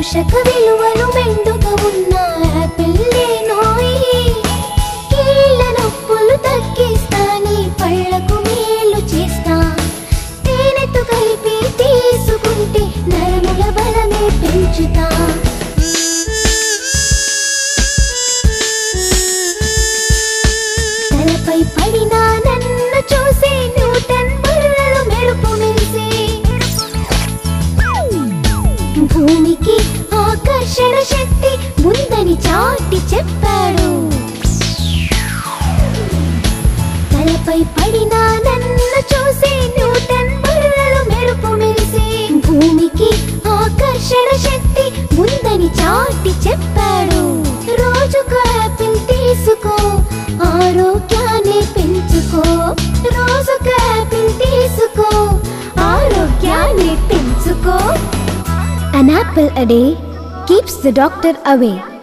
పోషక విలువలు మెండుగా ఉన్న యాపిల్లేనోయి కీళ్ళ నొప్పులు తగ్గిస్తా నీ పళ్ళకు మేలు చేస్తా తేనెతో కలిపి తీసుకుంటే నరముల బలమే పెంచుతా తలపై పడిన నన్ను చూసి న్యూటన్ బుర్రలు మెరుపు మెరిసి భూమికి ఆకర్షణ శక్తి ఉందని చాటి చెప్పాడు తలపై పడిన నన్ను చూసి న్యూటన్ బుర్రలు మెరుపు మెరిసి భూమికి ఆకర్షణ శక్తి ఉందని చాటి చెప్పాడు రోజుకు యాపిల్ తీసుకో ఆరోగ్యాన్ని పెంచుకో రోజుకు యాపిల్ తీసుకో ఆరోగ్యాన్ని పెంచుకో An apple a day keeps the doctor away.